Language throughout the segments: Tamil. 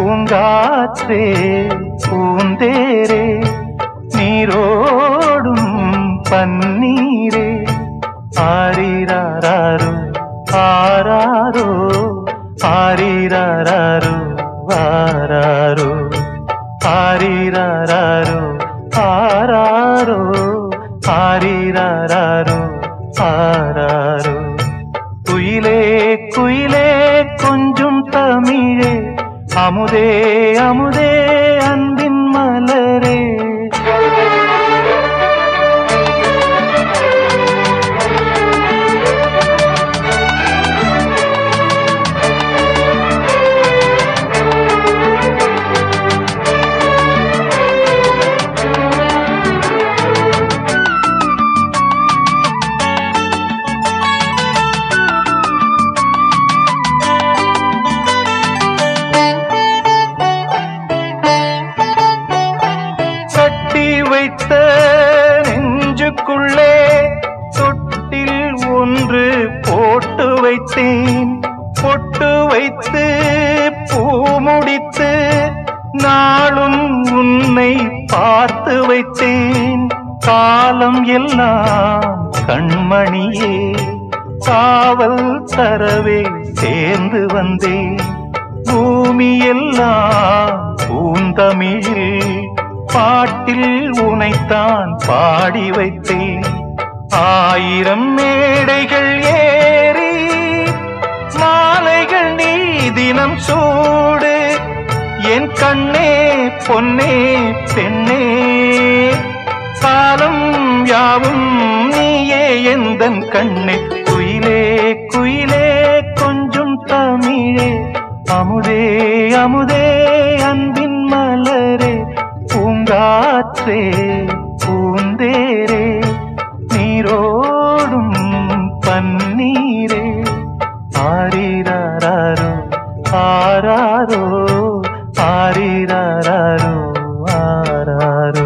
பூங்காற்றே பூந்தேரே நீரோடும் பன்னீரே ஆரிராரோ ஆராரோ ஆரிராரோ ஆராரோ ஆரிராரோ ஆராரோ ஆரிராரோ ஆராரோ குயிலே குயிலே கொஞ்சம் தமிழே அமுதே அமுதே அன்பின் மலரே கட்டி வைத்த நெஞ்சுக்குள்ளே தொட்டில் ஒன்று போட்டு வைத்தேன் பொட்டு வைத்து பூ முடித்து நாளும் உன்னை பார்த்து வைத்தேன் காலம் எல்லாம் கண்மணியே காவல் தரவே சேர்ந்து வந்தேன் பூமி எல்லாம் பூந்தமிழில் பாட்டில் உனைத்தான் பாடி வைத்தேன் ஆயிரம் மேடைகள் ஏறி மாலைகள் நீ தினம் சூடு என் கண்ணே பொன்னே பெண்ணே காலம் யாவும் நீயே எந்தன் கண்ணே குயிலே குயிலே கொஞ்சம் தமிழே அமுதே அமுதே அன்பின் மலரே பூங்காற்றே பூந்தேரே நீரோடும் பன்னீரே ஆரிராரோ ஆராரோ ஆரிராரோ ஆராரோ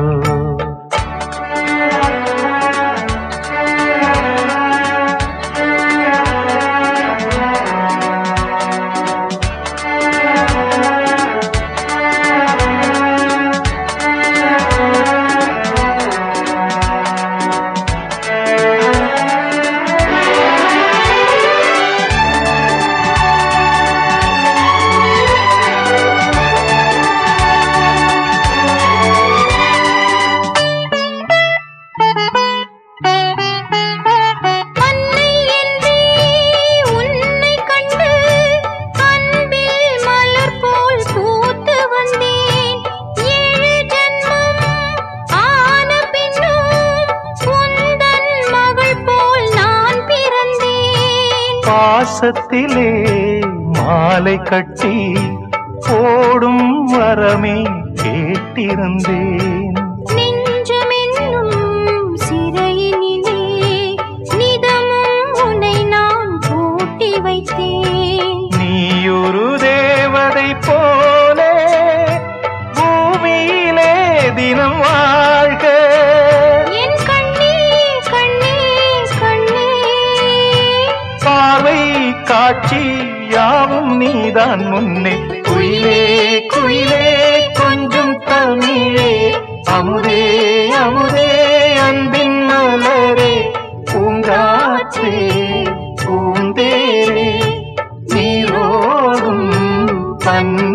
அன்னை என்றே உன்னை கண்டு அன்பில் மலர் போல் பூத்து வந்தேன் ஏழு ஜன்மம் ஆன பின்னும் உந்தன் மகள் போல் நான் பிறந்தேன் பாசத்திலே மாலை கட்டி போடும் வரமே கேட்டிருந்தேன் நெஞ்சமென்னும் சிறையினிலே நிதமும் உன்னை நான் பூட்டி வைத்தேன் நீயொரு தேவதை போலே பூமியிலே தினம் வாழ்க என் கண்ணே கண்ணே கண்ணே பார்வை காட்சி யாவும் நீதான் முன்னே குயிலே குயிலே கொஞ்சம் தமிழே அமுதே அமுதே அன்பின் மலரே பூங்காற்றே பூந்தேரே நீரோடும் பன்